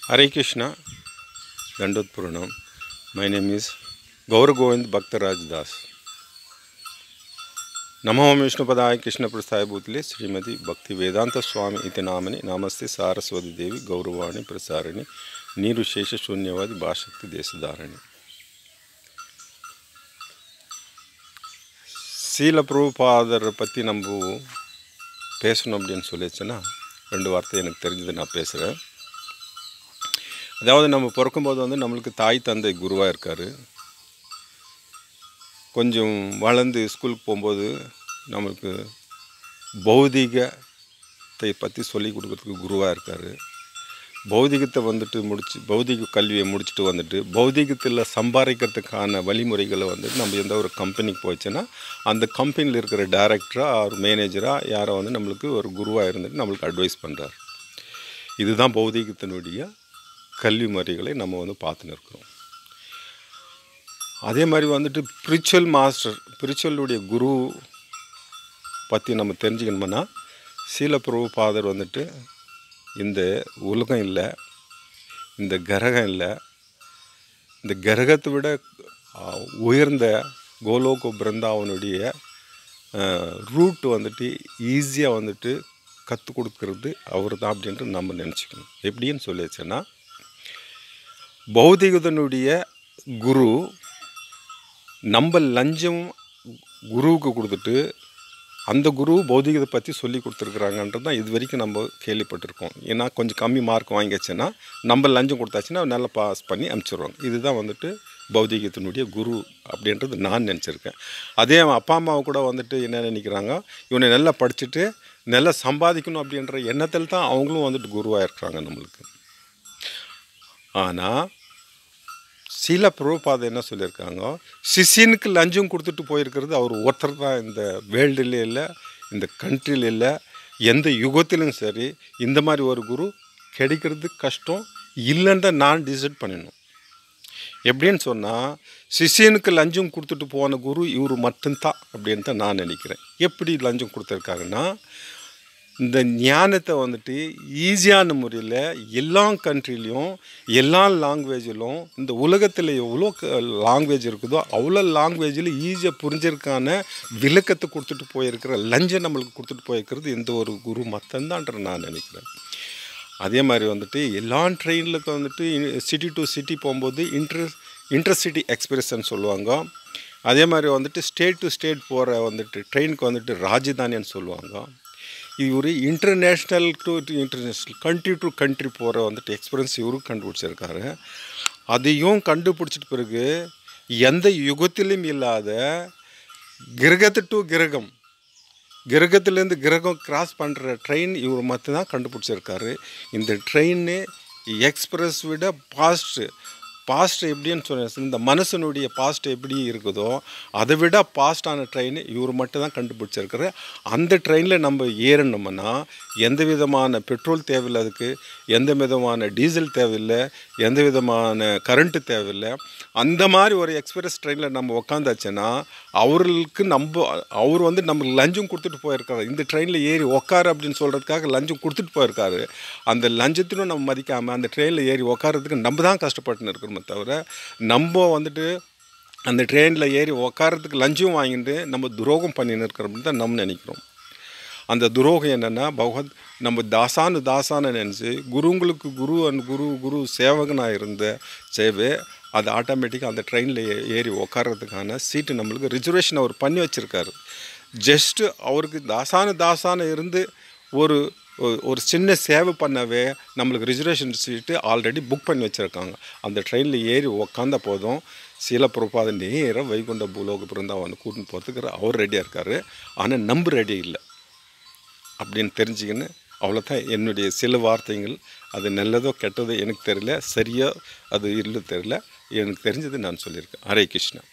Hare Krishna, Dandot Puranam. My name is Gaur Govind Bhaktaraj Das. नमो विष्णुपदाय कृष्ण प्रसाय भूतले श्रीमती भक्ति वेदांत स्वामी इति नामनि नमस्ते सारस्वती देवी गौरवाणी प्रसारिणी நீருசேஷ சூன்யவாதி பாஷக்தி தேசதாரணி சீல பிரபுபாதரை பற்றி நம்ம பேசணும் அப்படின்னு சொல்லிச்சுன்னா ரெண்டு வார்த்தை எனக்கு தெரிஞ்சது நான் பேசுகிறேன் அதாவது நம்ம பிறக்கும்போது வந்து நம்மளுக்கு தாய் தந்தை குருவாக இருக்கார் கொஞ்சம் வளர்ந்து ஸ்கூலுக்கு போகும்போது நம்மளுக்கு பௌதிகத்தை பற்றி சொல்லி கொடுக்கறதுக்கு குருவாக இருக்கார் பௌதிகத்தை வந்துட்டு முடிச்சு பௌதிக கல்வியை முடிச்சுட்டு வந்துட்டு பௌதிகத்தில் சம்பாதிக்கிறதுக்கான வழிமுறைகளை வந்துட்டு நம்ம எந்த ஒரு கம்பெனிக்கு போச்சுன்னா அந்த கம்பெனியில் இருக்கிற டைரக்டராக ஒரு மேனேஜராக யாரோ வந்து நம்மளுக்கு ஒரு குருவாக இருந்துட்டு நம்மளுக்கு அட்வைஸ் பண்ணுறார் இதுதான் பௌதிகத்தினுடைய கல்வி முறைகளை நம்ம வந்து பார்த்துன்னு இருக்கிறோம் அதே மாதிரி வந்துட்டு ஸ்பிரிச்சுவல் மாஸ்டர் ஸ்பிரிச்சுவலுடைய குரு பற்றி நம்ம தெரிஞ்சுக்கணும்னா சீல பிரபுபாதர் வந்துட்டு இந்த உலகம் இல்லை இந்த கிரகம் இல்லை இந்த கிரகத்தை விட ஆ, உயர்ந்த கோலோக பிருந்தாவனுடைய ரூட் வந்துட்டு ஈஸியாக வந்துட்டு கற்றுக் கொடுக்கறது அவர் தான் அப்படின்ட்டு நம்ம நினச்சிக்கணும் எப்படின்னு சொல்லிச்சுன்னா பௌதிகதனுடைய குரு நம்ம லஞ்சம் குருவுக்கு கொடுத்துட்டு அந்த குரு பௌதிகத்தை பற்றி சொல்லி கொடுத்துருக்குறாங்கன்றது தான் இது வரைக்கும் நம்ம கேள்விப்பட்டிருக்கோம் ஏன்னா கொஞ்சம் கம்மி மார்க் வாங்கியாச்சுன்னா நம்ம லஞ்சம் கொடுத்தாச்சுன்னா நல்லா பாஸ் பண்ணி அனுப்பிச்சிடுவாங்க இதுதான் வந்துட்டு பௌதிகத்தினுடைய குரு அப்படின்றது நான் நினச்சிருக்கேன் அதே அவன் அப்பா அம்மாவை கூட வந்துட்டு என்ன நினைக்கிறாங்க இவனை நல்லா படிச்சுட்டு நல்லா சம்பாதிக்கணும் அப்படின்ற எண்ணத்தில் தான் அவங்களும் வந்துட்டு குருவாக இருக்கிறாங்க நம்மளுக்கு ஆனால் சில பிரபுபாதை என்ன சொல்லியிருக்காங்க சிஷியனுக்கு லஞ்சம் கொடுத்துட்டு போயிருக்கிறது அவர் ஒருத்தர் தான் இந்த வேர்ல்டுல இல்லை இந்த கண்ட்ரியில் இல்லை எந்த யுகத்திலும் சரி இந்த மாதிரி ஒரு குரு கிடைக்கிறது கஷ்டம் இல்லைன்னு தான் நான் டிசைட் பண்ணிடணும் எப்படின்னு சொன்னால் சிஷியனுக்கு லஞ்சம் கொடுத்துட்டு போன குரு இவர் மட்டும்தான் அப்படின்னு தான் நான் நினைக்கிறேன் எப்படி லஞ்சம் கொடுத்துருக்காருன்னா இந்த ஞானத்தை வந்துட்டு ஈஸியான முறையில் எல்லா கண்ட்ரிலையும் எல்லா லாங்குவேஜிலும் இந்த உலகத்தில் எவ்வளோ லாங்குவேஜ் இருக்குதோ அவ்வளோ லாங்குவேஜில் ஈஸியாக புரிஞ்சிருக்கான விளக்கத்தை கொடுத்துட்டு போயிருக்கிற லஞ்சம் நம்மளுக்கு கொடுத்துட்டு போயிருக்கிறது இந்த ஒரு குரு மட்டும்தான்ற நான் நினைக்கிறேன் அதே மாதிரி வந்துட்டு எல்லா ட்ரெயினில் வந்துட்டு சிட்டி டு சிட்டி போகும்போது இன்டர் இன்டர்சிட்டி எக்ஸ்பிரஸ்ன்னு சொல்லுவாங்க அதே மாதிரி வந்துட்டு ஸ்டேட் டு ஸ்டேட் போகிற வந்துட்டு ட்ரெயினுக்கு வந்துட்டு ராஜதானின்னு சொல்லுவாங்க இவர் international to international country to country போகிற வந்துட்டு எக்ஸ்பீரியன்ஸ் இவரும் கண்டுபிடிச்சிருக்காரு அதையும் கண்டுபிடிச்சிட்ட பிறகு எந்த யுகத்திலும் இல்லாத கிரகத்து டு கிரகம் கிரகத்துலேருந்து கிரகம் கிராஸ் பண்ணுற ட்ரெயின் இவர் மட்டும்தான் கண்டுபிடிச்சிருக்காரு இந்த ட்ரெயின் எக்ஸ்பிரஸ் விட பாஸ்ட்டு பாஸ்ட் எப்படின்னு சொன்ன இந்த மனுஷனுடைய பாஸ்ட் எப்படி இருக்குதோ அதை விட பாஸ்டான ட்ரெயின் இவர் மட்டும் தான் கண்டுபிடிச்சிருக்காரு அந்த ட்ரெயினில் நம்ம ஏறணும்னா எந்த விதமான பெட்ரோல் தேவையில்லை அதுக்கு எந்த விதமான டீசல் தேவையில்லை எந்த விதமான கரண்ட்டு தேவையில்லை அந்த மாதிரி ஒரு எக்ஸ்பிரஸ் ட்ரெயினில் நம்ம உக்காந்தாச்சுன்னா அவர்களுக்கு நம்ம அவர் வந்து நம்ம லஞ்சம் கொடுத்துட்டு போயிருக்காரு இந்த ட்ரெயினில் ஏறி உக்காரு அப்படின்னு சொல்கிறதுக்காக லஞ்சம் கொடுத்துட்டு போயிருக்காரு அந்த லஞ்சத்தினும் நம்ம மதிக்காமல் அந்த ட்ரெயினில் ஏறி உக்காரதுக்கு நம்ம தான் கஷ்டப்பட்டுன்னு இருக்கிறோமே தவிர நம்ம வந்துட்டு அந்த ட்ரெயினில் ஏறி உக்காரதுக்கு லஞ்சம் வாங்கிட்டு நம்ம துரோகம் பண்ணின்னு இருக்கிறோம்னு தான் நம்ம நினைக்கிறோம் அந்த துரோகம் என்னென்னா பகவத் நம்ம தாசானு தாசான நினச்சி குருங்களுக்கு குரு அண்ட் குரு குரு சேவகனாக இருந்த சேவை அது ஆட்டோமேட்டிக்காக அந்த ட்ரெயினில் ஏறி உக்காரதுக்கான சீட்டு நம்மளுக்கு ரிசர்வேஷன் அவர் பண்ணி வச்சுருக்காரு ஜஸ்ட்டு அவருக்கு தாசான தாசான இருந்து ஒரு ஒ- ஒரு சின்ன சேவை பண்ணவே நம்மளுக்கு ரிசர்வேஷன் சீட்டு ஆல்ரெடி புக் பண்ணி வச்சுருக்காங்க அந்த ட்ரெயினில் ஏறி உக்காந்த போதும் சில பிரபாத நேராக வைகுண்ட பூலோக பிருந்தாவனை கூட்டின்னு போகிறதுக்கு அவர் ரெடியாக இருக்கார் ஆனால் நம்ம ரெடி இல்லை அப்படின்னு தெரிஞ்சுக்கின்னு அவ்வளோதான் என்னுடைய சில வார்த்தைகள் அது நல்லதோ கெட்டதோ எனக்கு தெரியல சரியா அது இல்லை தெரியல எனக்கு தெரிஞ்சது நான் சொல்லியிருக்கேன் ஹரே கிருஷ்ணா